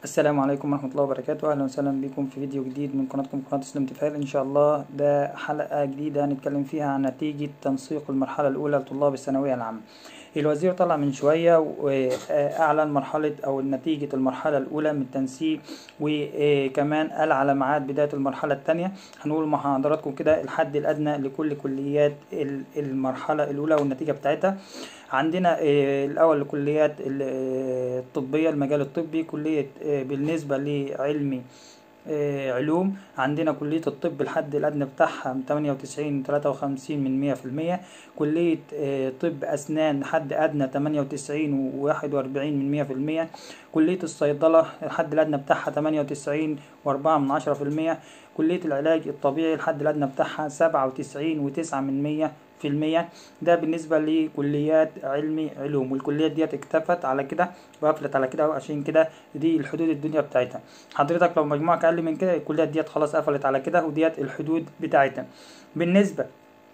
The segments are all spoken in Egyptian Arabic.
السلام عليكم ورحمة الله وبركاته أهلا وسهلا بكم في فيديو جديد من قناتكم قناة اسلام تفاعل إن شاء الله ده حلقة جديدة هنتكلم فيها عن نتيجة تنسيق المرحلة الأولى لطلاب الثانوية العامة الوزير طلع من شوية وأعلن مرحلة أو نتيجة المرحلة الأولى من التنسيق وكمان قال على ميعاد بداية المرحلة الثانية هنقول مع حضراتكم كده الحد الأدنى لكل كليات المرحلة الأولى والنتيجة بتاعتها عندنا الأول لكليات الطبية المجال الطبي كلية بالنسبة لعلمي علوم عندنا كلية الطب الحد الأدنى بتاعها تمانية وتسعين تلاتة وخمسين من مية في المية كلية طب أسنان حد أدنى تمانية وتسعين وواحد وأربعين من مية في المية كلية الصيدلة الحد الأدنى بتاعها تمانية وتسعين وأربعة من عشرة في المية كلية العلاج الطبيعي الحد الأدنى بتاعها سبعة وتسعين وتسعة من مية في المية ده بالنسبة لكليات علمي علوم والكليات ديت اكتفت على كده وقفلت على كده عشان كده دي الحدود الدنيا بتاعتها حضرتك لو مجموعك أقل من كده الكليات ديت خلاص قفلت على كده وديت الحدود بتاعتها بالنسبة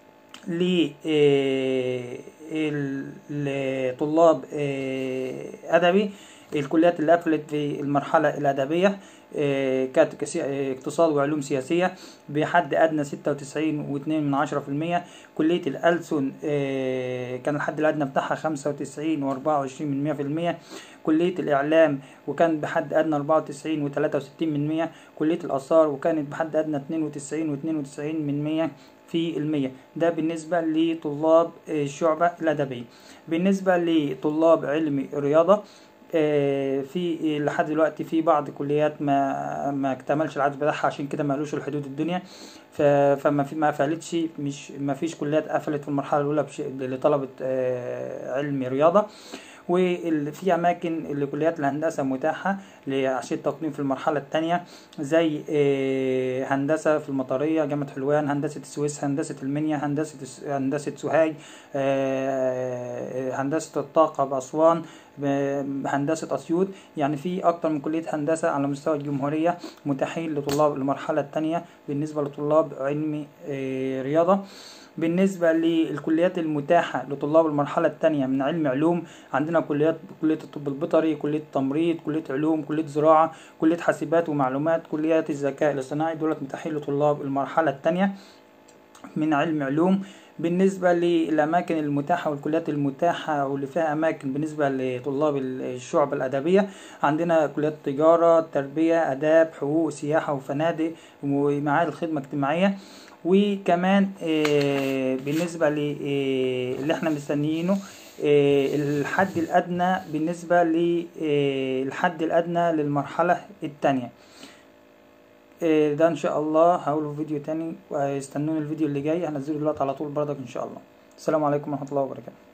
لطلاب أدبي الكليات اللي قفلت في المرحلة الأدبية كانت اقتصاد وعلوم سياسية بحد أدنى ستة وتسعين واتنين من عشرة في المية كلية الألسن كان الحد الأدنى بتاعها خمسة وتسعين وأربعة وعشرين من مية في المية كلية الإعلام وكان بحد أدنى أربعة وتسعين وتلاتة وستين من مية كلية الآثار وكانت بحد أدنى اتنين وتسعين واتنين وتسعين من مية في المية ده بالنسبة لطلاب الشعبة الأدبية بالنسبة لطلاب علم رياضة في لحد دلوقتي في بعض كليات ما ما اكتملش العدد بتاعها عشان كده ما قالوش الحدود الدنيا فما في ما قفلتش مش ما فيش كليات قفلت في المرحله الاولى لطلبه علم رياضه وفي اماكن لكليات الهندسه متاحه عشان التقديم في المرحله الثانيه زي هندسه في المطريه جامعه حلوان هندسه السويس هندسه المنيا هندسه هندسه سوهاج هندسه الطاقه باسوان هندسه اسيوط يعني في اكتر من كليه هندسه على مستوى الجمهوريه متاحين لطلاب المرحله الثانيه بالنسبه لطلاب علمي رياضه بالنسبة للكليات المتاحة لطلاب المرحلة الثانية من علم علوم عندنا كليات كلية الطب البيطري كلية التمريض كلية علوم كلية زراعة كلية حاسبات ومعلومات كليات الذكاء الاصطناعي دولت متاحين لطلاب المرحلة الثانية من علم علوم بالنسبة للأماكن المتاحة والكليات المتاحة واللي فيها أماكن بالنسبة لطلاب الشعب الأدبية عندنا كليات تجارة تربية آداب حقوق سياحة وفنادق ومعاهد الخدمة الاجتماعية وكمان بالنسبة اللي احنا مستنيينه الحد الأدنى بالنسبة للحد الأدنى للمرحلة الثانية ده ان شاء الله هقوله في فيديو تاني واستنوني الفيديو اللي جاي هنزله دلوقتي على طول برضك ان شاء الله السلام عليكم ورحمة الله وبركاته